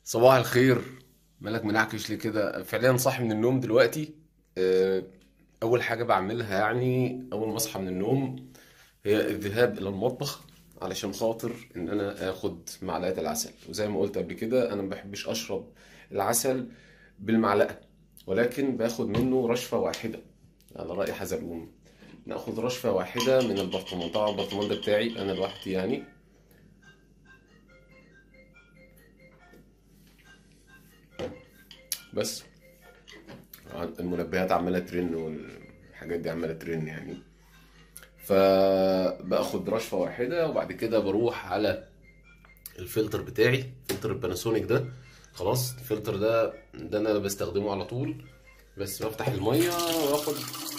صباح الخير مالك منعكش ليه كده فعليا صاحي من النوم دلوقتي آه، اول حاجه بعملها يعني اول ما اصحى من النوم هي الذهاب الى المطبخ علشان خاطر ان انا اخد معلقه العسل وزي ما قلت قبل كده انا ما بحبش اشرب العسل بالمعلقه ولكن باخد منه رشفه واحده على راي حزلقوم ناخد رشفه واحده من البرطمان طبعا البرطمان ده بتاعي انا لوحدي يعني بس المنبهات عماله ترن والحاجات دي عماله ترن يعني فباخد رشفه واحده وبعد كده بروح على الفلتر بتاعي فلتر الباناسونيك ده خلاص الفلتر ده ده انا بستخدمه على طول بس بفتح الميه واخد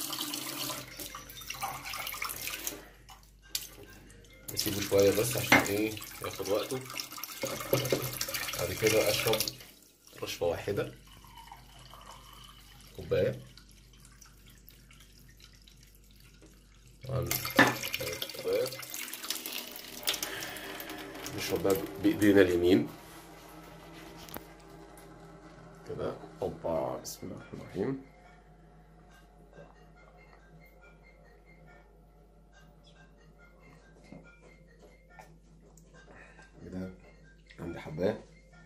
اسيبه شويه بس عشان ايه ياخد وقته بعد كده اشرب رشفه واحده كوبايه طبعا كوبايه نشرب بقى بايدينا اليمين كده اوبا بسم الله الرحمن الرحيم كده عندي حبايه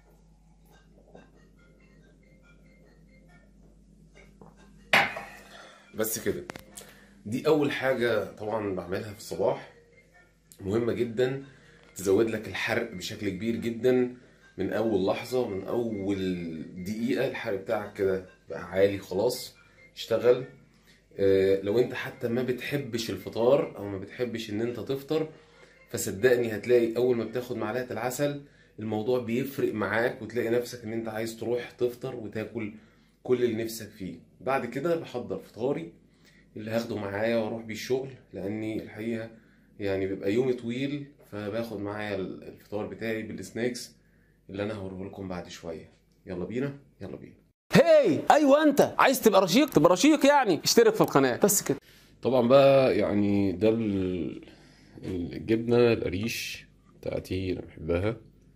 بس كده دي اول حاجه طبعا بعملها في الصباح مهمه جدا تزود لك الحرق بشكل كبير جدا من اول لحظه من اول دقيقه الحرق بتاعك كده بقى عالي خلاص اشتغل اه لو انت حتى ما بتحبش الفطار او ما بتحبش ان انت تفطر فصدقني هتلاقي اول ما بتاخد معلقه العسل الموضوع بيفرق معاك وتلاقي نفسك ان انت عايز تروح تفطر وتاكل كل اللي نفسك فيه بعد كده بحضر فطاري اللي هاخده معايا واروح بيه الشغل لاني الحقيقه يعني بيبقى يومي طويل فباخد معايا الفطار بتاعي بالسناكس اللي انا هوريه لكم بعد شويه يلا بينا يلا بينا هاي ايوه انت عايز تبقى رشيق تبقى رشيق يعني اشترك في القناه بس كده طبعا بقى يعني ده ال- الجبنه القريش بتاعتي انا بحبها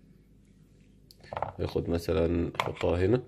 اخد مثلا احطها هنا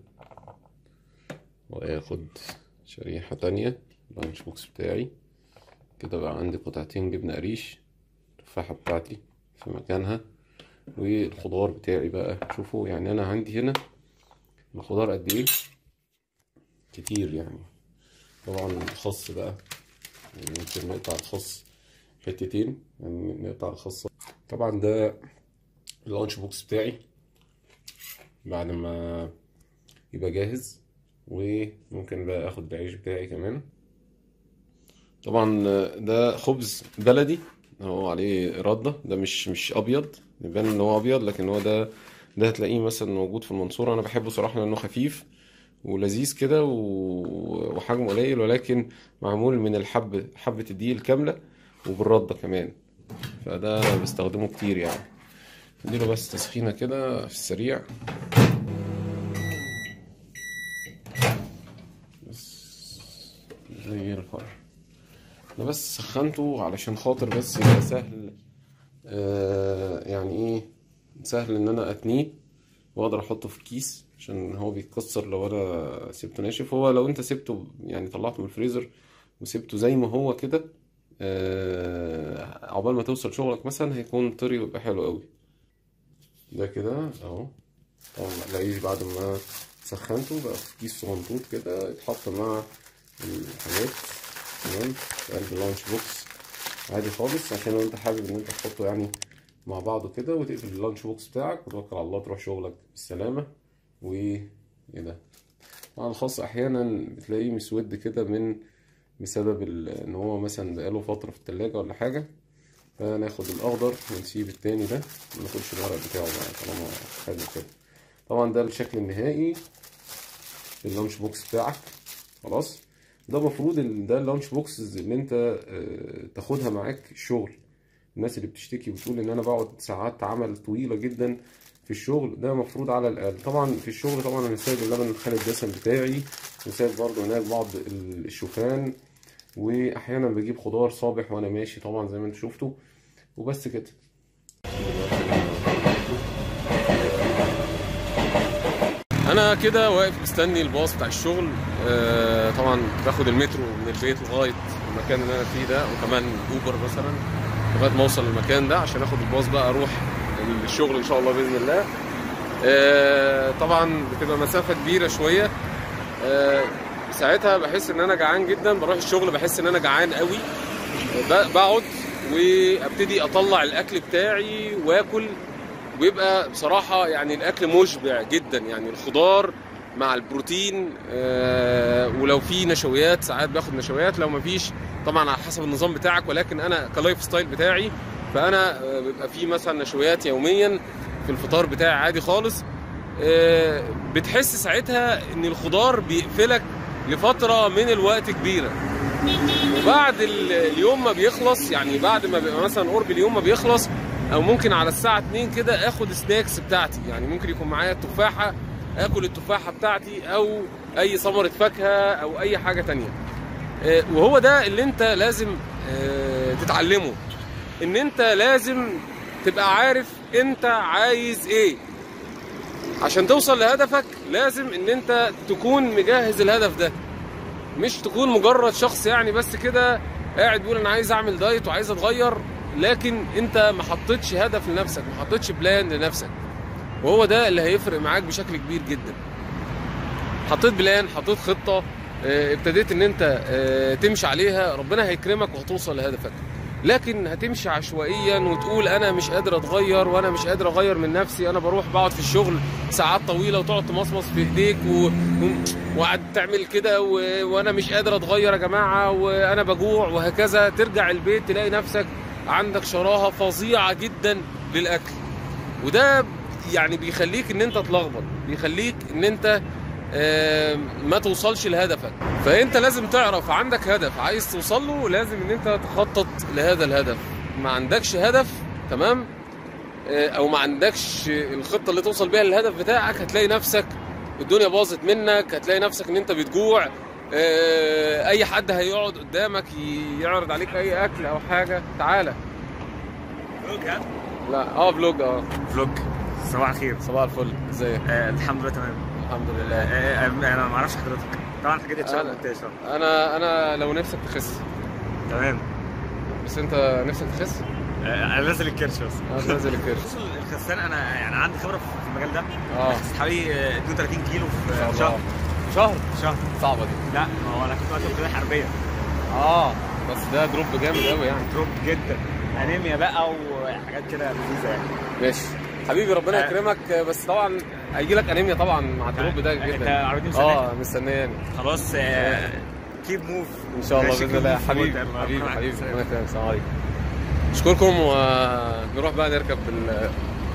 واخد شريحة تانية اللانش بوكس بتاعي كده بقى عندي قطعتين جبنة قريش التفاحة بتاعتي في مكانها والخضار بتاعي بقى شوفوا يعني انا عندي هنا الخضار قد ايه كتير يعني طبعا الخس بقى يعني ممكن نقطع الخس حتتين يعني نقطع الخس طبعا ده اللانش بوكس بتاعي بعد ما يبقى جاهز وممكن بقى اخد العيش بتاعي كمان طبعا ده خبز بلدي هو عليه ردة ده مش مش ابيض يبان ان هو ابيض لكن هو ده ده هتلاقيه مثلا موجود في المنصورة انا بحبه صراحة لانه خفيف ولذيذ كده و- وحجمه قليل ولكن معمول من الحب حبة الدقيق الكاملة وبالردة كمان فده أنا بستخدمه كتير يعني اديله بس تسخينة كده في السريع زي الفل انا بس سخنته علشان خاطر بس يبقى سهل آه يعني ايه سهل ان انا اتنيه واقدر احطه في كيس عشان هو بيتكسر لو انا سبته ناشف هو لو انت سبته يعني طلعته من الفريزر وسبته زي ما هو كده آه عقبال ما توصل شغلك مثلا هيكون طري ويبقى حلو قوي ده كده اهو طبعا مقلقيش بعد ما سخنته بقى في كيس صغنطوط كده يتحط مع الحاجات تمام في قلب اللانش بوكس عادي خالص عشان لو انت حابب ان انت تحطه يعني مع بعضه كده وتقفل اللانش بوكس بتاعك وتوكل على الله تروح شغلك بالسلامة و ايه ده طبعا الخاص احيانا بتلاقيه مسود كده من بسبب ال- ان هو مثلا بقاله فترة في التلاجة ولا حاجة فناخد الاخضر ونسيب التاني ده وناخدش الورق بتاعه بقى طالما حلو كده طبعا ده الشكل النهائي لللانش بوكس بتاعك خلاص ده المفروض ال- ده اللانش بوكس اللي انت آه، تاخدها معاك الشغل الناس اللي بتشتكي بتقول ان انا بقعد ساعات عمل طويله جدا في الشغل ده مفروض على الاقل طبعا في الشغل طبعا انا سايب اللبن الخالي الدسم بتاعي وسايب برضه هناك بعض ال- الشوفان واحيانا بجيب خضار صابح وانا ماشي طبعا زي ما انتوا شفتوا وبس كده انا كده واقف مستني الباص بتاع الشغل آه طبعا باخد المترو من البيت لغايه المكان اللي انا فيه ده وكمان اوبر مثلا لغايه ما اوصل للمكان ده عشان اخد الباص بقى اروح الشغل ان شاء الله باذن الله آه طبعا بتبقى مسافه كبيره شويه آه ساعتها بحس ان انا جعان جدا بروح الشغل بحس ان انا جعان قوي ب- بقعد وابتدي اطلع الاكل بتاعي واكل ويبقى بصراحه يعني الاكل مشبع جدا يعني الخضار مع البروتين آه ولو في نشويات ساعات باخد نشويات لو مفيش طبعا على حسب النظام بتاعك ولكن انا كلايف ستايل بتاعي فانا آه، بيبقى في مثلا نشويات يوميا في الفطار بتاعي عادي خالص آه، بتحس ساعتها ان الخضار بيقفلك لفتره من الوقت كبيره وبعد ال- اليوم ما بيخلص يعني بعد ما بيبقى مثلا قرب اليوم ما بيخلص او ممكن على الساعه 2 كده اخد سناكس بتاعتي يعني ممكن يكون معايا تفاحه اكل التفاحه بتاعتي او اي ثمره فاكهه او اي حاجه تانية آه، وهو ده اللي انت لازم آه، تتعلمه ان انت لازم تبقى عارف انت عايز ايه عشان توصل لهدفك لازم ان انت تكون مجهز الهدف ده مش تكون مجرد شخص يعني بس كده قاعد بيقول انا عايز اعمل دايت وعايز اتغير لكن انت ما حطيتش هدف لنفسك ما حطيتش بلان لنفسك وهو ده اللي هيفرق معاك بشكل كبير جدا حطيت بلان حطيت خطه آه، ابتديت ان انت آه، تمشي عليها ربنا هيكرمك وهتوصل لهدفك لكن هتمشي عشوائيا وتقول انا مش قادر اتغير وانا مش قادر اغير من نفسي انا بروح بقعد في الشغل ساعات طويله وتقعد تمصمص في ايديك و... و- وقعد تعمل كده و... وانا مش قادر اتغير يا جماعه وانا بجوع وهكذا ترجع البيت تلاقي نفسك عندك شراهه فظيعه جدا للاكل وده يعني بيخليك ان انت تلخبط بيخليك ان انت آه، ما توصلش لهدفك فانت لازم تعرف عندك هدف عايز توصل له لازم ان انت تخطط لهذا الهدف ما عندكش هدف تمام آه، او ما عندكش الخطه اللي توصل بيها للهدف بتاعك هتلاقي نفسك الدنيا باظت منك هتلاقي نفسك ان انت بتجوع آه، اي حد هيقعد قدامك ي- يعرض عليك اي اكل او حاجه تعالى فلوج ها؟ لا اه فلوج اه فلوج صباح الخير صباح الفل ازيك آه الحمد لله تمام الحمد آه لله آه انا ما اعرفش حضرتك طبعا الحاجات دي اتشرب أنا- مونتاج طبعا. انا انا لو نفسك تخس تمام بس انت نفسك تخس آه انا نازل الكرش بس انا نازل الكرش بص الخسان انا يعني عندي خبره في المجال ده اه خسيت حوالي آه، 32 كيلو في شاء آه، شهر شهر شهر صعبه دي لا ما هو انا كنت وقت ابتدائي حربيه اه بس ده دروب جامد قوي يعني دروب جدا انيميا بقى وحاجات كده لذيذه يعني ماشي حبيبي ربنا آه. يكرمك بس طبعا هيجي لك انيميا طبعا مع الدروب ده انت جدا عربيتي مستنيك اه مستنياني خلاص كيب موف ان شاء الله باذن الله حبيبي حبيبي حبيبي ربنا يكرمك السلام عليكم اشكركم ونروح بقى نركب بال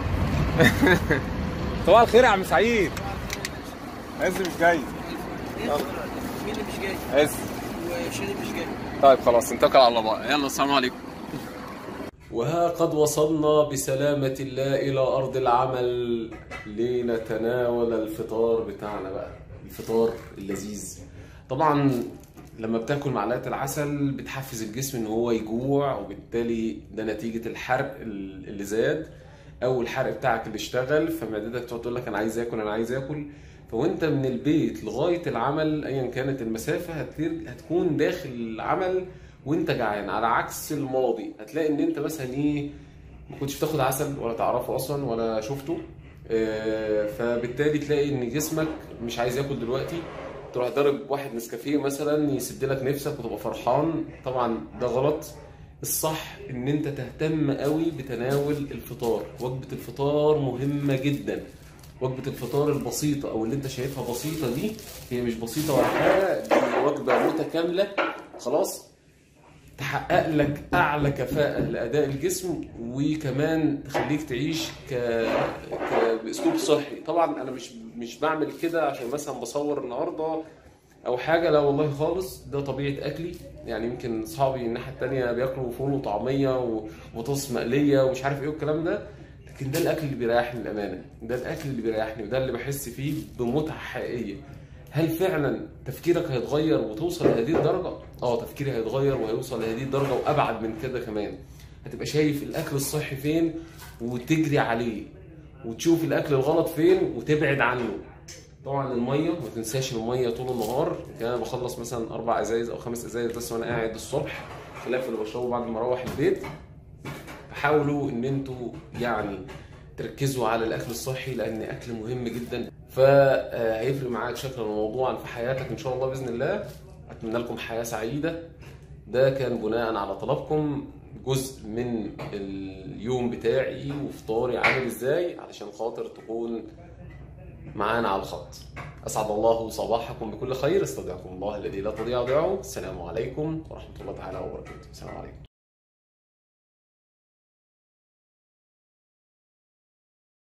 صباح الخير يا عم سعيد عز مش جاي مين اللي مش جاي؟ عز وشادي مش جاي طيب خلاص نتوكل على الله بقى يلا السلام عليكم وها قد وصلنا بسلامة الله إلى أرض العمل لنتناول الفطار بتاعنا بقى الفطار اللذيذ طبعا لما بتاكل معلقة العسل بتحفز الجسم ان هو يجوع وبالتالي ده نتيجة الحرق اللي زاد او الحرق بتاعك اللي اشتغل فمعدتك تقعد تقول لك انا عايز اكل انا عايز اكل فوانت من البيت لغايه العمل ايا كانت المسافه هتر- هتكون داخل العمل وانت جعان على عكس الماضي هتلاقي ان انت مثلا ايه ما كنتش بتاخد عسل ولا تعرفه اصلا ولا شفته آه، فبالتالي تلاقي ان جسمك مش عايز ياكل دلوقتي تروح ضارب واحد نسكافيه مثلا يسد لك نفسك وتبقى فرحان طبعا ده غلط الصح ان انت تهتم قوي بتناول الفطار وجبه الفطار مهمه جدا وجبه الفطار البسيطه او اللي انت شايفها بسيطه دي هي مش بسيطه ولا حاجه دي وجبه متكامله خلاص تحقق لك اعلى كفاءه لاداء الجسم وكمان تخليك تعيش ك... ك... باسلوب صحي طبعا انا مش مش بعمل كده عشان مثلا بصور النهارده او حاجه لا والله خالص ده طبيعه اكلي يعني يمكن اصحابي الناحيه التانية بياكلوا فول وطعميه و- وبطاطس مقليه ومش عارف ايه والكلام ده لكن ده الاكل اللي بيريحني للامانه ده الاكل اللي بيريحني وده اللي بحس فيه بمتعه حقيقيه هل فعلا تفكيرك هيتغير وتوصل لهذه الدرجه اه تفكيري هيتغير وهيوصل لهذه الدرجه وابعد من كده كمان هتبقى شايف الاكل الصحي فين وتجري عليه وتشوف الاكل الغلط فين وتبعد عنه طبعا الميه ما تنساش الميه طول النهار كان انا بخلص مثلا اربع ازايز او خمس ازايز بس وانا قاعد الصبح خلاف اللي بشربه بعد ما اروح البيت فحاولوا ان انتوا يعني تركزوا على الاكل الصحي لان اكل مهم جدا فهيفرق معاك شكلا وموضوعا في حياتك ان شاء الله باذن الله اتمنى لكم حياه سعيده ده كان بناء على طلبكم جزء من اليوم بتاعي وفطاري عامل ازاي علشان خاطر تكون معانا على الخط اسعد الله صباحكم بكل خير استودعكم الله الذي لا تضيع ودائعه السلام عليكم ورحمه الله تعالى وبركاته السلام عليكم